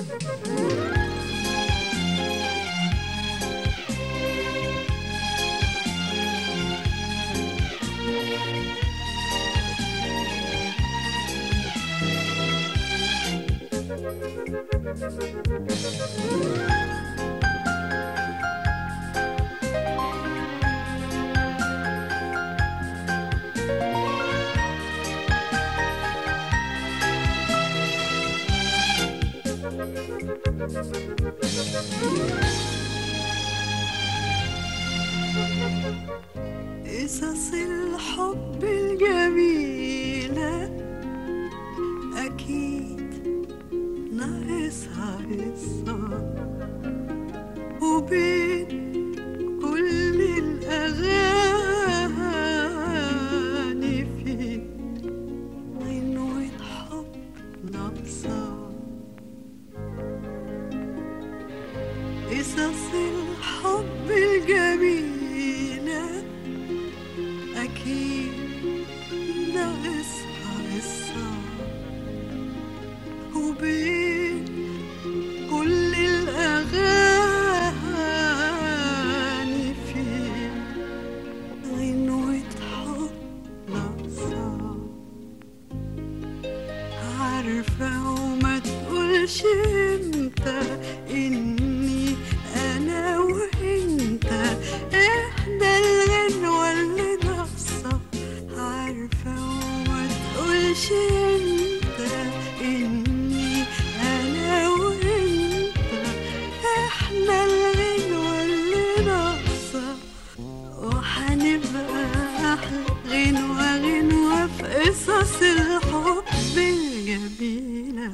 قصص الحب الجميلة أكيد ناقصها قصة وبين كل الأغاني في غنوة حب ناقصة قصص الحب الجميلة أكيد ناقصها قصة وبين كل الأغاني في غنوة حب ناقصة عارفة وما تقولش امتى اني انا وانت احنا الغنوة اللي ناقصة عارفة وما تقولش امتى اني انا وانت احنا الغنوة اللي ناقصة وحنبقى أحلى غنوة غنوة في قصص الحب الجميلة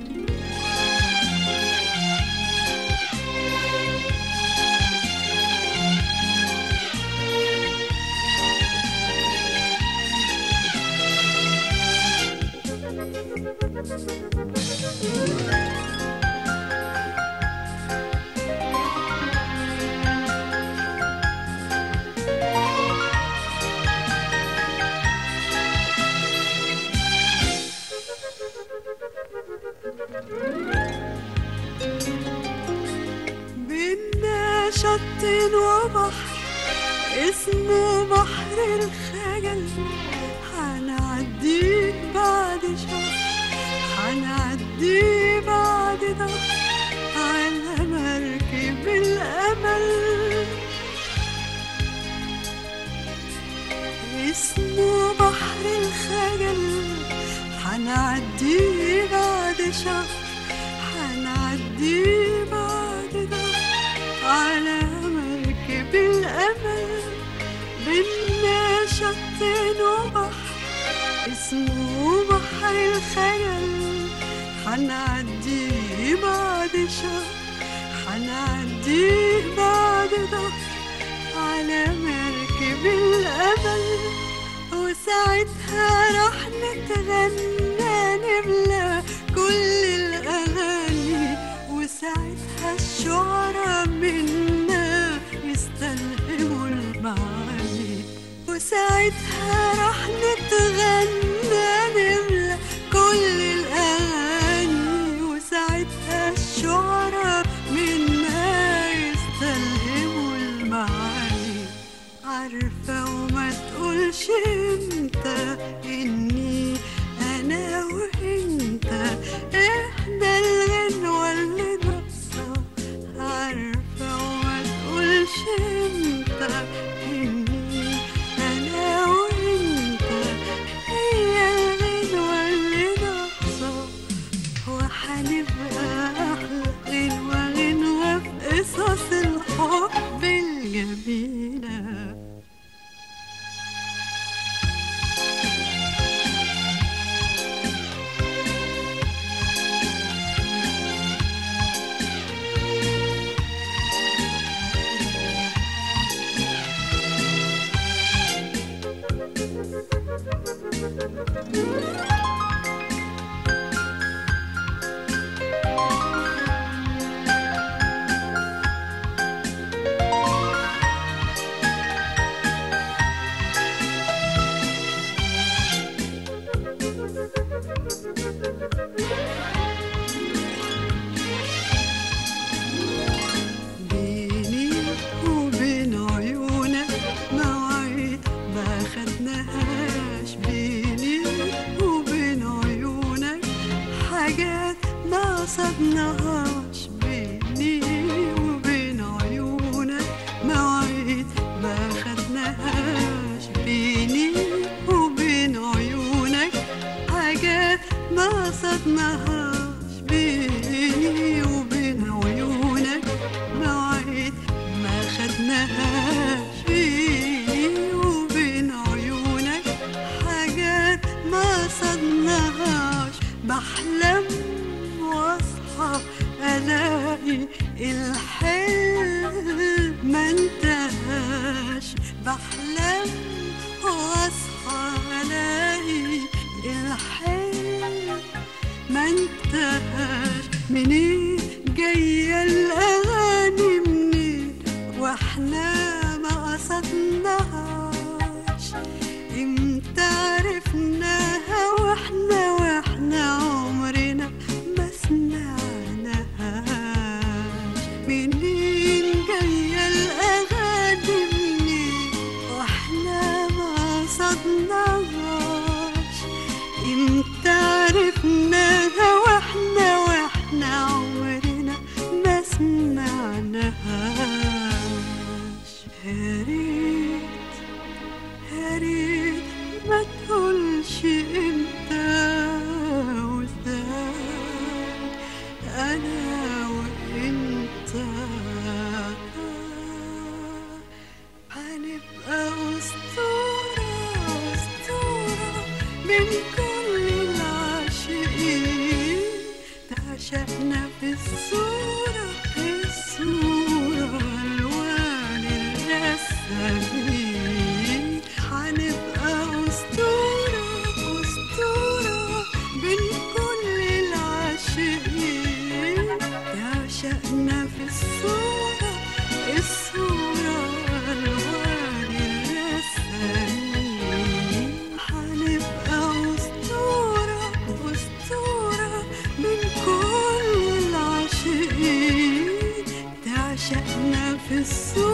بينا شط وبحر اسمه بحر الخجل هنعديه بعد شهر هنعديه بعد ده على مركب الأمل اسمه بحر الخجل هنعديه بعد شهر هنعديه بعد ده على مركب الأمل بينا شط وبحر اسمه بحر الخيال هنعديه بعد شهر هنعديه بعد ده على مركب الأمل وساعتها راح نتغنى نملى كل الأغاني وساعتها الشعراء منا يستلهموا المعاني وساعتها راح نتغنى نملى كل الأغاني وساعتها الشعراء منا يستلهموا المعاني عارفة وما تقولش امتى اني انا وانت احنا الغنوة اللي ناقصة عارفة وما تقولش امتى اني انا وانت هي الغنوة اللي ناقصة وحنبقى احلى غنوة غنوة في قصص الحب الجميلة قصدناهاش بيني وبين عيونك مواعيد ما خدناهاش بيني وبين عيونك حاجات ما قصدناهاش بيني وبين عيونك مواعيد ما خدناهاش بيني وبين عيونك حاجات ما قصدناهاش بحلم واصحى الاقي الحلم ما انتهاش بحلم واصحى الاقي الحلم ما انتهاش منين جاية الأغاني منين واحنا ما قصدناهاش امتى عرفناها واحنا واحنا عمرنا ما سمعناهاش منين جاية الأغاني منين واحنا ما قصدناهاش امتى عرفناها واحنا واحنا عمرنا ما سمعناهاش يا ريت يا ريت ما تقولش امتى وازاي انا وانت هنبقى أسطورة أسطورة من كل العاشقين تعشقنا في الصورة الصورة ألوان الرسامين هنبقى أسطورة أسطورة بين كل العاشقين تعشقنا في الصورة الصورة ألوان الرسامين هنبقى أسطورة أسطورة من كل العاشقين تعشقنا في الصورة